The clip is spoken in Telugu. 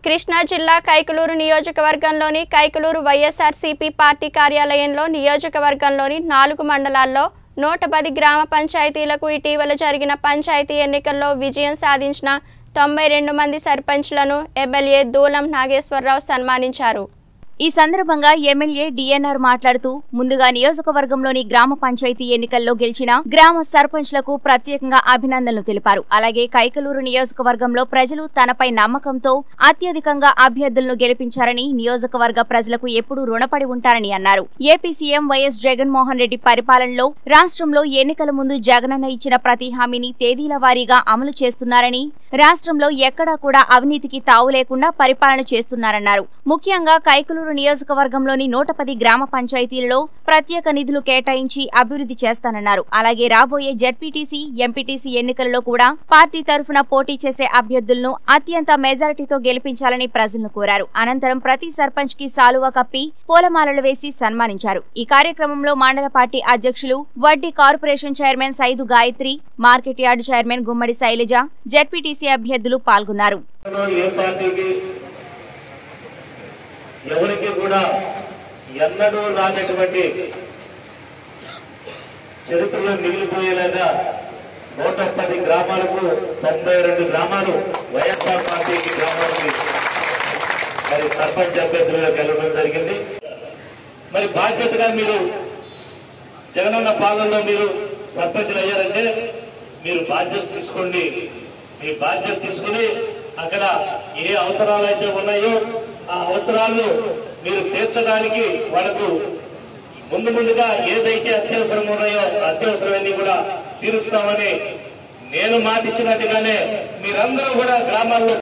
కృష్ణా జిల్లా కైకలూరు నియోజకవర్గంలోని కైకలూరు వైఎస్ఆర్సీపీ పార్టీ కార్యాలయంలో నియోజకవర్గంలోని నాలుగు మండలాల్లో నూట పది గ్రామ పంచాయతీలకు ఇటీవల జరిగిన పంచాయతీ ఎన్నికల్లో విజయం సాధించిన తొంభై రెండు మంది సర్పంచ్లను ఎమ్మెల్యే దూలం నాగేశ్వరరావు సన్మానించారు ఈ సందర్భంగా ఎమ్మెల్యే డిఎన్ఆర్ మాట్లాడుతూ ముందుగా నియోజకవర్గంలోని గ్రామ పంచాయతీ ఎన్నికల్లో గెలిచిన గ్రామ సర్పంచ్లకు ప్రత్యేకంగా అభినందనలు తెలిపారు అలాగే కైకలూరు నియోజకవర్గంలో ప్రజలు తనపై నమ్మకంతో అత్యధికంగా అభ్యర్థులను గెలిపించారని నియోజకవర్గ ప్రజలకు ఎప్పుడూ రుణపడి ఉంటారని అన్నారు AP CM YS Jaganmohan Reddy పరిపాలనలో రాష్ట్రంలో ఎన్నికల ముందు జగనన్న ఇచ్చిన ప్రతి హామీని తేదీల వారీగా అమలు చేస్తున్నారని రాష్ట్రంలో ఎక్కడా కూడా అవినీతికి తావు లేకుండా పరిపాలన చేస్తున్నారన్నారు ముఖ్యంగా కైకలూరు నియోజకవర్గంలోని నూట పది గ్రామ పంచాయతీలలో ప్రత్యేక నిధులు కేటాయించి అభివృద్ధి చేస్తానన్నారు అలాగే రాబోయే జడ్పీటీసీ ఎంపీటీసీ ఎన్నికలలో కూడా పార్టీ తరఫున పోటీ చేసే అభ్యర్థులను అత్యంత మెజారిటీతో గెలిపించాలని ప్రజలను కోరారు అనంతరం ప్రతి సర్పంచ్ కి సాలువా కప్పి పూలమాలలు వేసి సన్మానించారు ఈ కార్యక్రమంలో మండల పార్టీ అధ్యక్షులు వడ్డీ corporation chairman Saidu Gayatri market yard chairman Gummadi Shailaja ZPTC అభ్యర్థులు పాల్గొన్నారు ఏ పార్టీకి ఎవరికి కూడా ఎన్నడూ రానటువంటి చరిత్రలో మిగిలిపోయేలాగా నూట పది గ్రామాలకు తొంభై రెండు గ్రామాలు వైఎస్ఆర్ పార్టీకి గ్రామాలకి మరి సర్పంచ్ అభ్యర్థులుగా గెలవడం జరిగింది మరి బాధ్యతగా మీరు జగనన్న పాలనలో మీరు సర్పంచులు అయ్యారంటే మీరు బాధ్యత తీసుకోండి మీ బాధ్యత తీసుకుని అక్కడ ఏ అవసరాలు అయితే ఉన్నాయో ఆ అవసరాలను మీరు తీర్చడానికి వాళ్ళకు ముందు ముందుగా ఏదైతే అత్యవసరం ఉన్నాయో ఆ అత్యవసరమన్నీ కూడా తీరుస్తామని నేను మాట ఇచ్చినట్టుగానే మీరందరూ కూడా గ్రామాల్లో